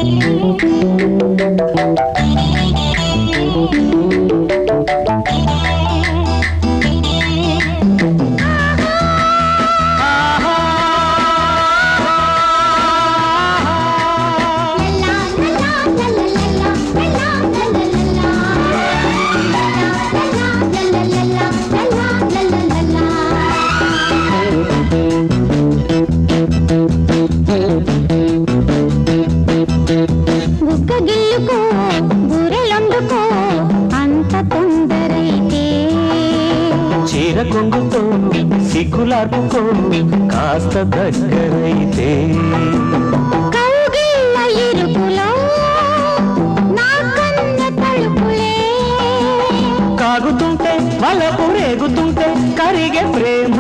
బుగ్గ గిల్లుకో బూరెలొండుకో అంత తొందరైతే చీర కొంగుతో సిగ్గులార్పుకో కాస్త దగ్గరైతే కౌగిళ్ళ ఇరుకులో నా కన్న తలుపులే కాగుతుంటే వలపు రేగుతుంటే కరిగే ప్రేమ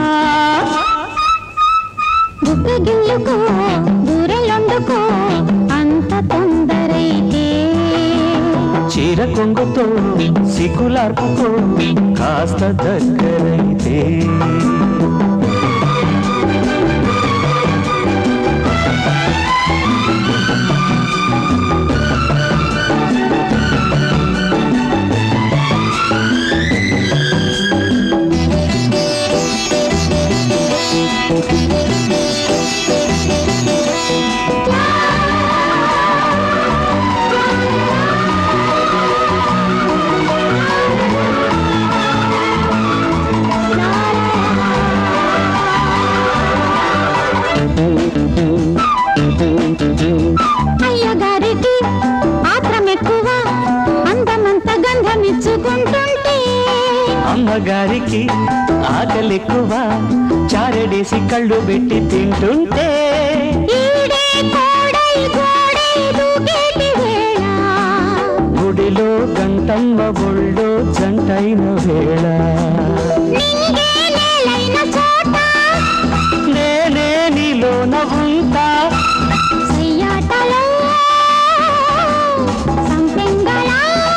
బుగ్గ గిల్లుకో బూరెలొండుకో అంత తొందరైతే చీర కొంగుతో సిగ్గులార్పుకో కాస్త దగ్గరైతే అయ్యగారికి ఆత్రం ఎక్కువ అందమంత గంధమిచ్చుకుంటుంటే అమ్మగారికి ఆకలెక్కువ చారడేసి కళ్ళు పెట్టి తింటుంటే ఈడే కోడై గోడై దూకేటి వేళ గుడిలో గంటమ్మ ఒళ్ళో జంటైన వేళ నింగే నేలైన చోట నేనే నీలోన ఉంటా సయ్యాటలో సంపెంగళ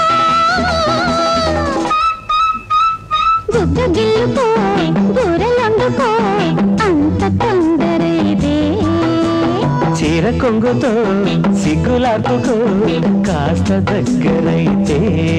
బుగ్గ గిల్లుకో బూరెలొండుకో అంత తొందరైదే చీర కొంగుతో సిగ్గులార్పుకో కాస్త దగ్గరైతే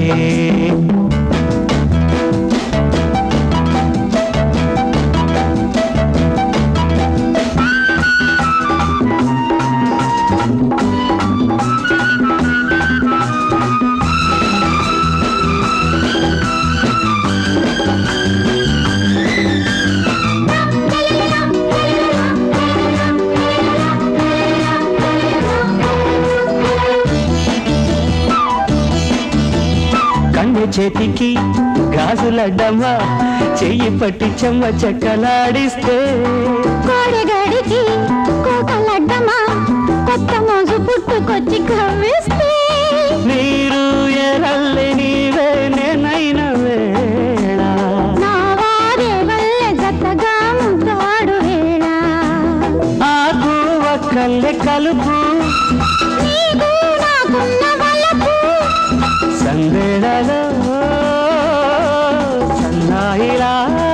కన్ను చేతికి గాజులడ్డమ్మా చెయ్యి పట్టి చెమ్మ చెక్కలాడిస్తే కోడెగాడికి కోకలడ్డమా కొత్త మోజు పుట్టుకొచ్చి కవ్విస్తే నీరు ఎరల్లే నీవే నేనైన వేళ నా వారే వల్లే జతగా ముద్దాడు వేళ ఆకు ఒక్కల్లే కలుపు నీకు నాకున్న వలపు సందేళలో సన్నాయిలా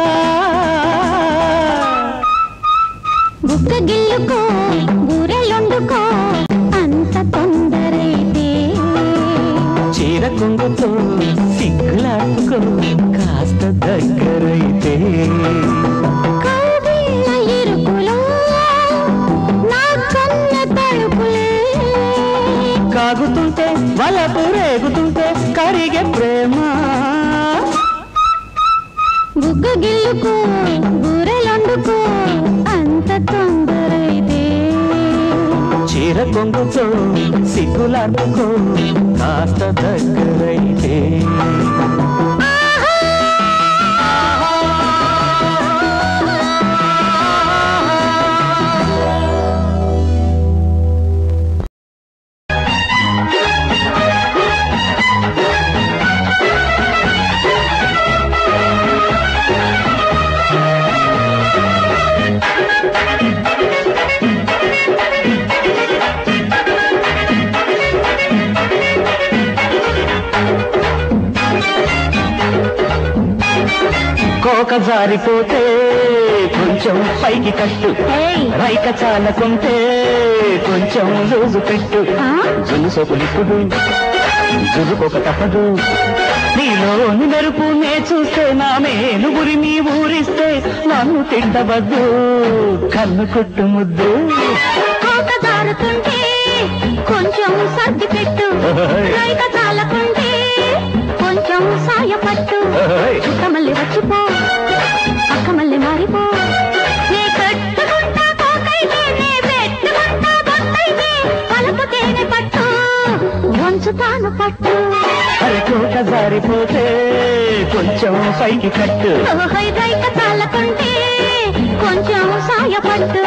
బుగ్గ గిల్లుకో బూరెలొండుకో అంత తొందరైతే చీర కొంగుతో సిగ్గులాడుకో కాస్త దగ్గరైతే కౌగిళ్ళ ఇరుకులో నా కన్న తలుపులే కాగుతుంటే వలపు రేగుతుంటే కరిగే ప్రేమ బుగ్గ గిల్లుకో బూరెలొండుకో అంత తొందరైతే చీర కొంగుతో సిగ్గులాడుకో కాస్త దగ్గరైతే కోక జారిపోతే కొంచెం పైకి కట్టు ఏయ్. రైక చాలకుంటే కొంచెం లూజు పెట్టు ఆ? సోకులిప్పుడు జురుకోక తప్పదు నీలోని మెరుపు నే చూస్తే నా మేలు గురి నీ ఊరిస్తే నన్ను తింటవద్దు కన్ను కొట్టు ముద్దు కోక జారుతుంటే కొంచెం సర్ది పెట్టు రైక చాలకుంటే కొంచెం సాయపట్టు ఓయ్. చుట్ట మళ్ళీ వచ్చిపో పక్క మళ్ళీ మారిపో నే కట్టుకుంటా కోకైతే నే పెట్టుకుంటా బొత్తైతే పలుపు తేనె పట్టు వంచుతాను పట్టు అరకోట జారిపోతే కొంచెం పైకి కట్టు ఓహై రైక చాలకుంటే కొంచెం సాయపట్టు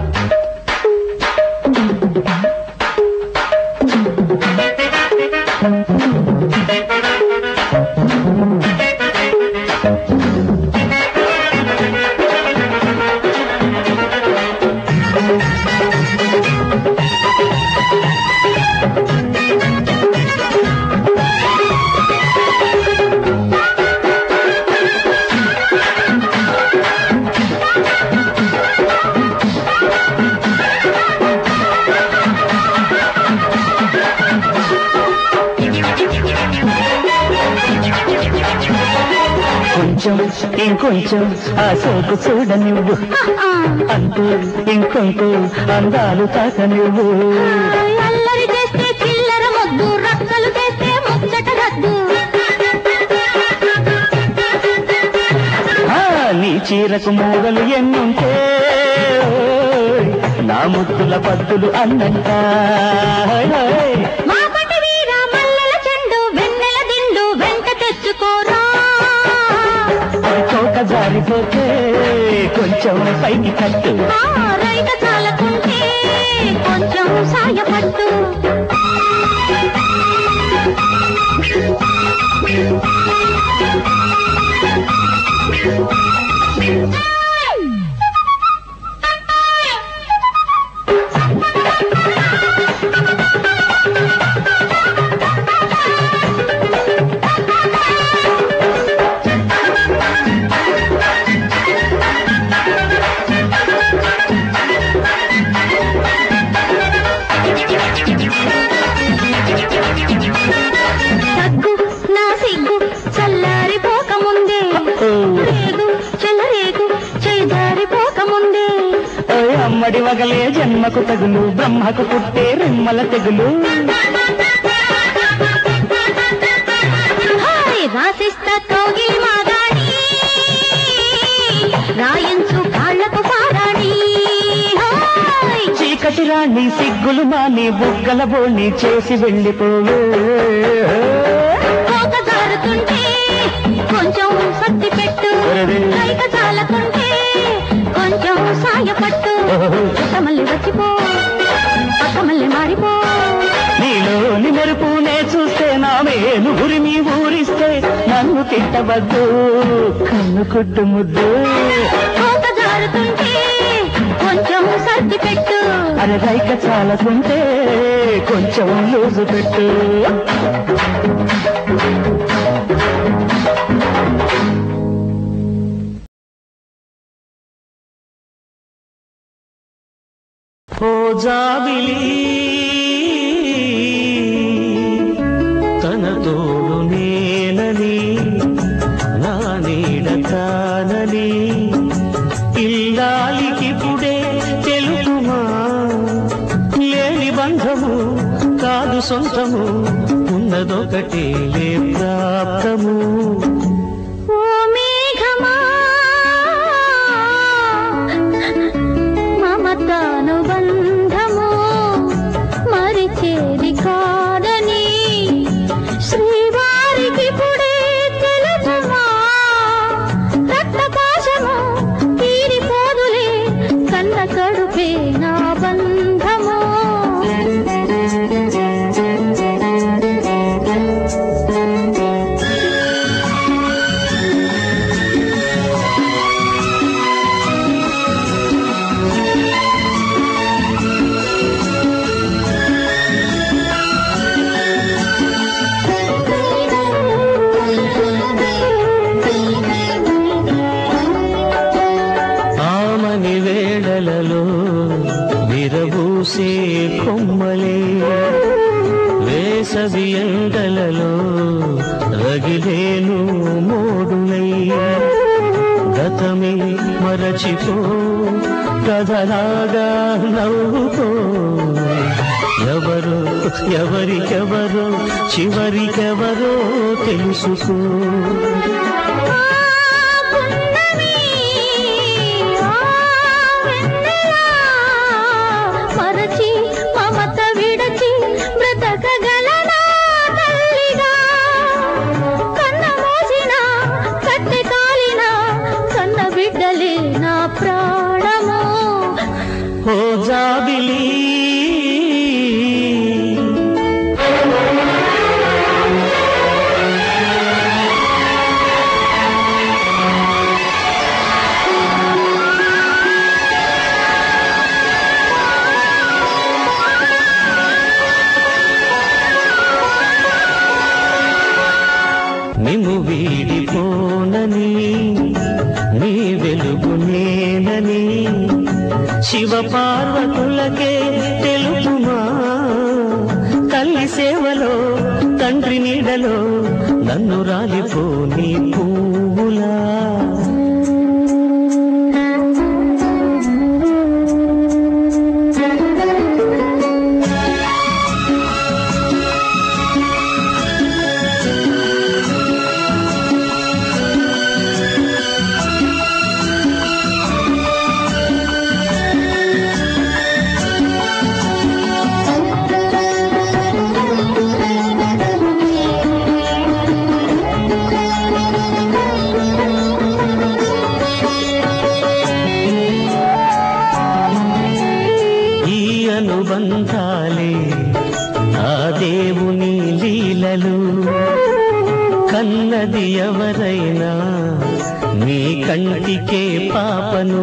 కొంచెం ఇంకొంచెం ఆ సోకు చూడ నువ్వు ఆ, అంటూ ఇంకొంటూ అందాలు తాక నువ్వు అల్లరి చేస్తే చిల్లర మొద్దు రక్కలు చేస్తే ముచ్చట రద్దు ఆ, నీ చీరకు మూగలు ఎన్నుంటే ఓయ్, నా ముద్దుల పద్దులు అన్నంట ఓయ్, ఓయ్. మాపటి వీర మల్లెల చెండు వెన్నెల దిండు వెంట తెచ్చుకోరా అది కోక జారిపోతే కొంచెం పైకి కట్టు ఆ రైక చాలకుంటే కొంచెం సాయపట్టు తగ్గు నా సిగ్గు చల్లారిపోకముందే రేగు చెలరేగు చేదారిపోకముందే ఓయ్ అమ్మడి వగలే జన్మకు తగులు బ్రహ్మకు పుట్టే రెమ్మల తెగులు హాయ్ రాసిస్తా కౌగిలి మాగాణి రాయించు కాళ్ళకు పారాణి హాయ్ చీకటి రాణి సిగ్గులు మాని బుగ్గల బోణి చేసి వెళ్ళిపోవే కోక జారుతుంటే కొంచెం సత్తి పెట్టు రైక చాలకుంటే కొంచెం సాయపట్టు చుట్ట మళ్ళీ వచ్చిపో పక్క మళ్ళీ మారిపో నీలోని మెరుపు నే చూస్తే నా మేలు గురిమి ఊరిస్తే నన్ను తిట్టవద్దు కన్ను కొట్టు ముద్దు కోక జారుతుంటే కొంచెం సర్ది పెట్టు అరే రైక చాలకుంటే కొంచెం లూజు పెట్టు ఓ జాబిలి తన తోడు నేనని నా నీడ కానని ఇల్లాలికి పుడే తెలుగుమా లేని బంధము కాదు సొంతము ఉన్నదొకటే లే ప్రాప్తము ఓ మేఘమా మమతాను బంధము మరిచేది కాదని శ్రీవారికి పుడే తెలుగుమా రక్తపాశము తీరిపోదులే కన్న కడుపే నా బంధము ఆమని వేళలలో విరబూసే కొమ్మలే వేసవి ఎండలలో రగిలేను మోడునై గతమే మరచిపో కథలాగా నవ్వుకో ఎవరు ఎవరికెవరో చివరికెవరో తెలుసుకో ఆ పున్నమి ఆ వెన్నెల మరచి మమత విడచి బ్రతకగలనా తల్లిగా కన్న మోసిన కట్టె కాలిన కన్న బిడ్డలే నా ప్రాణము ఓ జాబిలి నిన్ను వీడిపోనని నీ వెలుగు నేనని శివ పార్వతులకే తెలుపుమా తల్లి సేవలో తండ్రి నీడలో నన్ను రాలిపోని పువ్వులా ఈ అనుబంధాలే ఆ దేవుని లీలలు కన్నది ఎవరైనా నీ కంటికే పాపను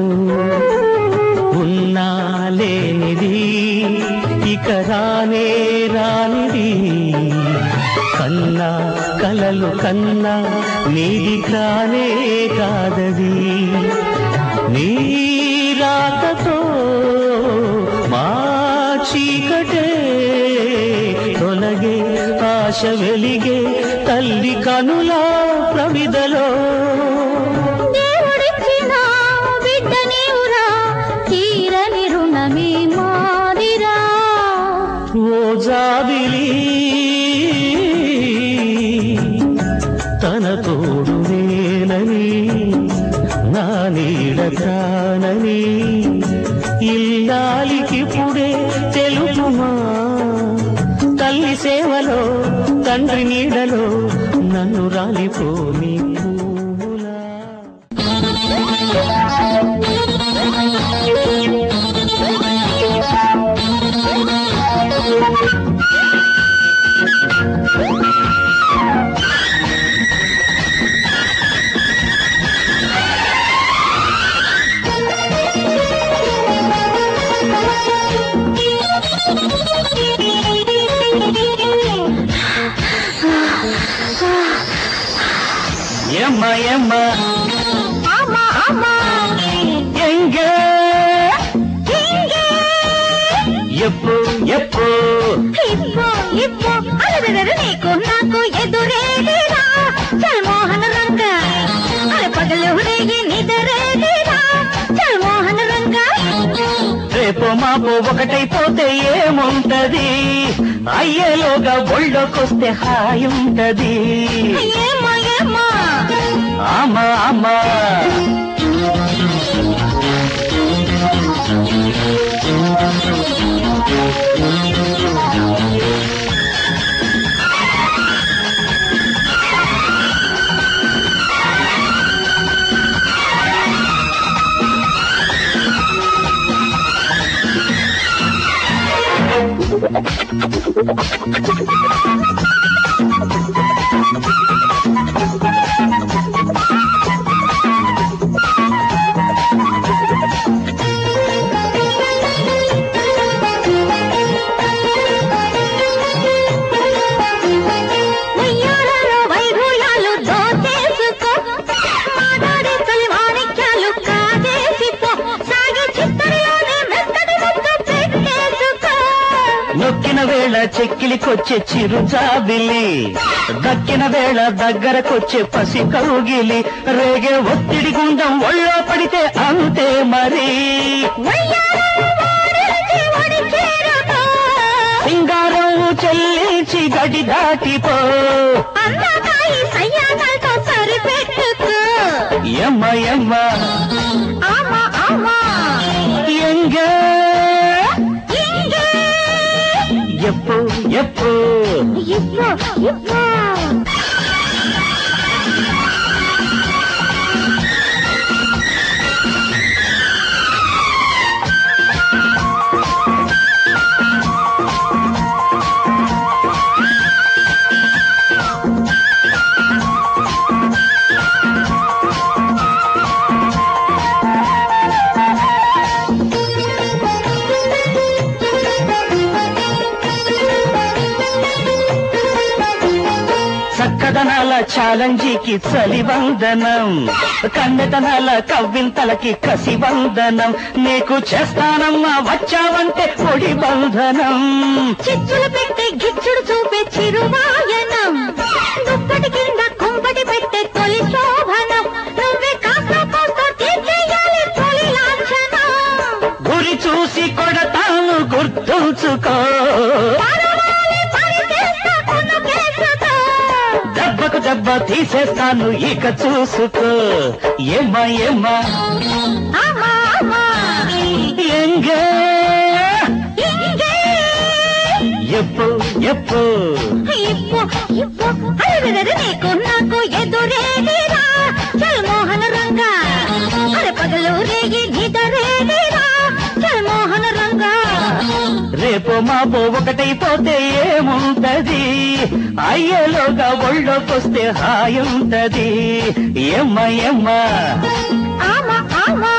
ఉన్నా లేనిది ఇక రానే రానిది కన్నా కలలు కన్నా నీది కానే కాదది నీ రాకతో మా చీకటే తొలగే ఆశ వెలిగే తల్లి కనుల ప్రమిదలో దేవుడిచ్చిన బిడ్డ నీవురా తీరని రుణమే మాదిరా ఓ జాబిలి తన తోడు నేనని నా నీడ కానని ఇల్లాలికి పుడే తెలుపుమా తల్లి సేవలో తండ్రి నీడలో నన్ను రాలిపోని పువ్వులా ఎమ్మ ఎమ్మ అమ్మా అమ్మా ఎంగ ఇంగే ఎప్పు ఎప్పు ఇప్పు ఇప్పు అలరరు నీకు నాకు ఎదురేదిరా చల్మోహన రంగ అరే పగలు రేగి నిదరేదిరా చల్మోహన రంగ రేపు మాపు ఒకటైపోతే ఏముంటది అయ్యేలోగా ఒళ్ళోకొస్తే హాయి ఉంటది ఏమో ఏమో ఆమా అమ్మా ఉయ్యాలలో వైభూయాలు దోచేసుకో మాట్లాడే తొలి మాణిక్యాలు కాజేసిపో సాగి చిత్తడిలోనే మెత్తడి ముద్దు పెట్టేసుకో నొక్కిన వేళ చెక్కిలికొచ్చే చిరుజాబిలి దక్కిన వేళ దగ్గరకొచ్చే పసి కౌగిలి రేగే ఒత్తిడి గుండం ఒళ్ళో పడితే అంతే మరి సింగారం చెల్లించి గడి దాటిపో ఎమ్మ ఎమ్మ ఎంగ ఎప్పు ఎప్పు చక్కదనాల ఛాలెంజికి చలివందనం కండతనాల కవ్వింతలకి కసివందనం నీకు చేస్తానమ్మా వచ్చావంటే పొడి బంధనం చిచ్చులు పెట్టి గిచ్చుడు చూపే చిరువాయనం దుప్పటి కింద కుంపటి పెట్టే తొలి శోభనం నువ్వే కాస్త కోస్త తీర్చేయాలి తొలి లాంఛనం గురి చూసి కొడతాను గుర్తుంచుకో పరవాలి పరిచేస్తా కొను కేసుతో. దెబ్బకు దెబ్బ తీసేస్తాను ఇక చూసుకో ఏమ్మా ఏమ్మా ఆమా, ఆమా. ఎంగే ఇంగే. ఎప్పు ఎప్పు ఇప్పు, ఇప్పు. అరెరెరె నీకు నాకు ఎదురేదిరా చల్మోహన రంగా అరే పగలు రేగి నిదరేదిరా చల్మోహన రంగా రేపు మాపో ఒకటైపోతే ఏముంటది అయ్యేలోగా ఒళ్ళోకొస్తే హాయుంటది ఏమ్మ ఏమ్మ ఆమా ఆమా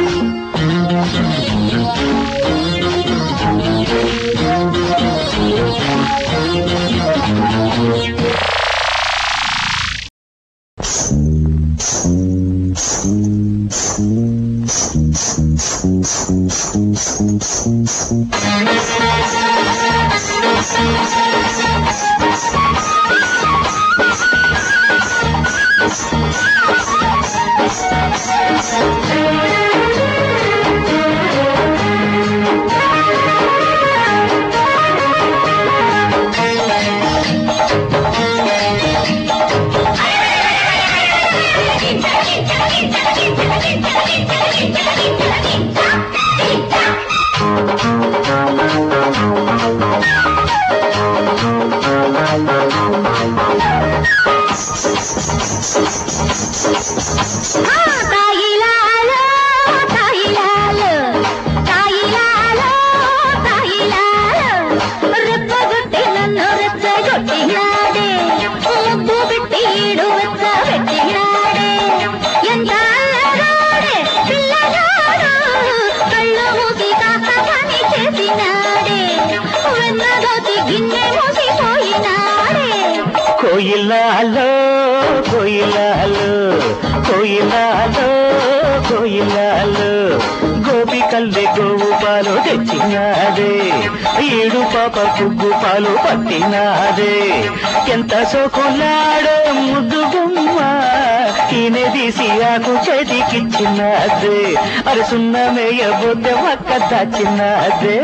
ఆ, తాయిలాలో, తాయిలాలో, తాయిలాలో, తాయిలాలో. రెప్పగొట్టి నన్ను రెచ్చగొట్టినాడే. ముద్దు పెట్టి ఈడు వెచ్చబెట్టినాడే. ఎంత అల్లరాడే పిల్లగాడు. కళ్ళు మూసి కాస్త పని చేసినాడే. వెన్నదోచి గిన్నె మూసిపోయినాడే. కోయిలాలో కోయిలాలో కోయిలాలో కోయిలాలో గోపి కల్లె గోవు పాలు తెచ్చినాదే ఏడు పాప కుగ్గు పాలు పట్టినాదే ఎంత సోకులాడో ముద్దు గుమ్మ ఈయన తీసి ఆకు చేతికిచ్చినాదే అరే సున్నమేయబోతే ఒక్క దాచినాదే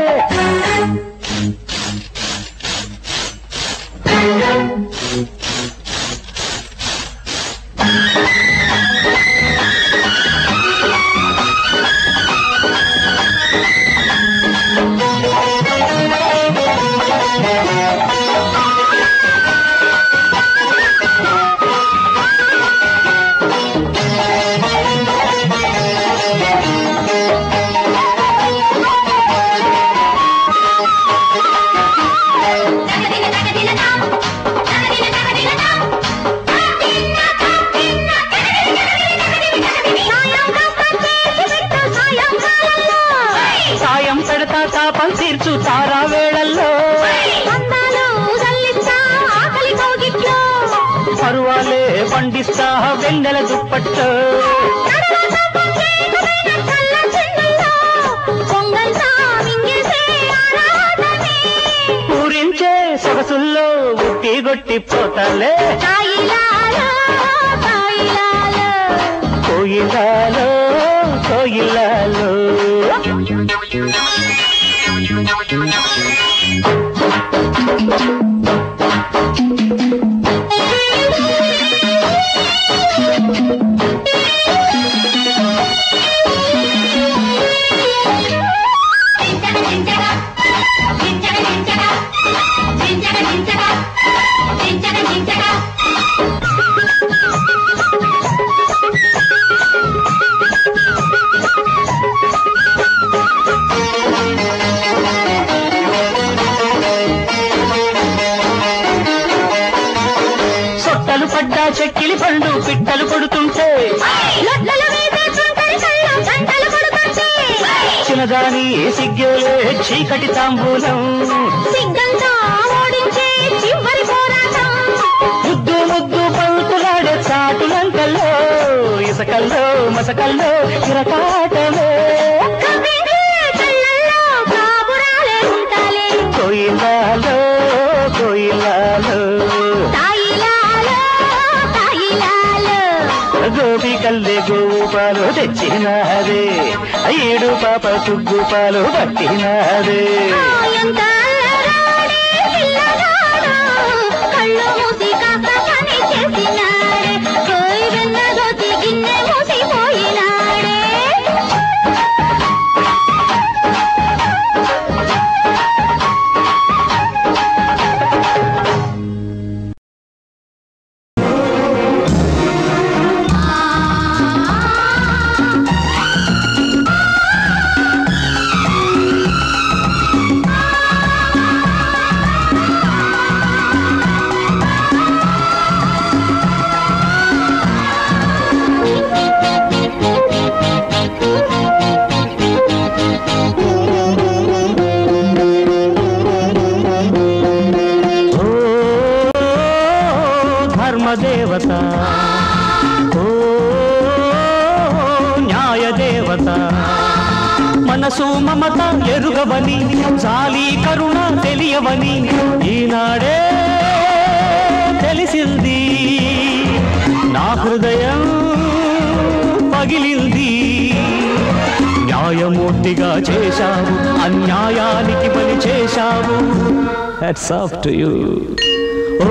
సాయం పెడతా తాపం తీర్చు తారా వేళల్లో పరువాలే పండిస్తా వెన్నెల దుప్పట్టు సొగసుల్లో ఉట్టి గొట్టి పోతాలే తాయిలాలో తాయిలాలో కోయిలాలో కోయిలాలో సొట్టలు పడ్డా చెక్కిలి పండు పిట్టలు కొడుతుంటే లొట్టలు వేసే చుంటరి కళ్ళు గంటలు కొడుతుంటే చిన్నదాని సిగ్గేలే చీకటి తాంబూలం సిగ్గంతా ఓడించే చివరి పోరాటం ముద్దు ముద్దు పలుకులాడే చాటులంకల్లో ఇసకల్లో మసకల్లో చిరకాటమే కవిని కళ్ళల్లో కాబురాలే ఉంటాలే కోయిలాలో కోయిలాలో తాయిలాలో తాయిలాలో గోపి కల్లె గోపాలు తెచ్చినాదే ఏడు పాప తుగ్గు పాలు పట్టినాదే ఎంత అల్లరాడే పిల్లగాడు, కళ్ళు మూసి కాస్త పని చేసినాడే. కోయి వెన్న దోచి గిన్నె మూసిపోయినాడే. ఓ ధర్మదేవత ఓ న్యాయదేవత మనసు మమత ఎరుగవని జాలి కరుణ తెలియవని ఈనాడే తెలిసింది నా హృదయం పగిలింది న్యాయమూర్తిగా చేశావు అన్యాయానికి బలి చేశావు హ్యాట్స్ ఆఫ్ టు యూ ఓ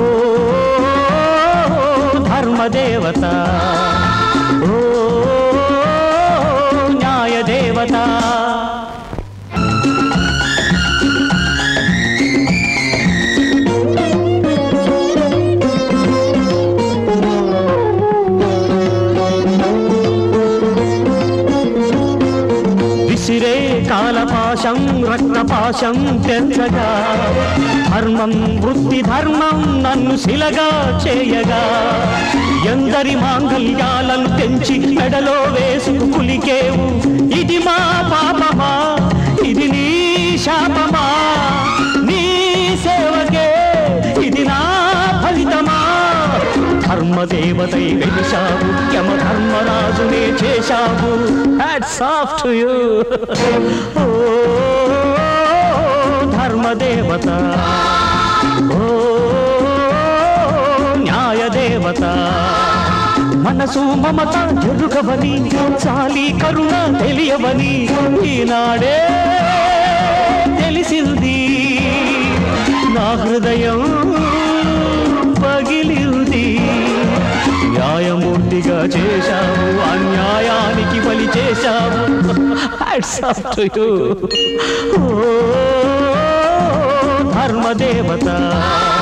ధర్మదేవత ఓ న్యాయదేవత విసిరే కాలపాశం రక్తపాశం తెచ్చగా ధర్మం వృత్తి ధర్మం నన్ను శిలగా చేయగా ఎందరి మాంగళ్యాలను తెంచి మెడలో వేసుకు కులికేవు ఇది మా పాపమా ఇది నీ శాపమా నీ సేవకే ఇది నా ఫలితమా ధర్మదేవతై వెలిశావు యమ ధర్మరాజునే చేశావు హ్యాట్స్ ఆఫ్ టు యూ ఓ ధర్మదేవత ఓ న్యాయదేవత మనసు మమత ఎరుగవని చాలి కరుణ తెలియవని ఈనాడే తెలిసింది నా హృదయం పగిలింది న్యాయమూర్తిగా చేశావు అన్యాయానికి బలి చేశావు హ్యాట్స్ ఆఫ్ టు యూ ఓ ధర్మదేవత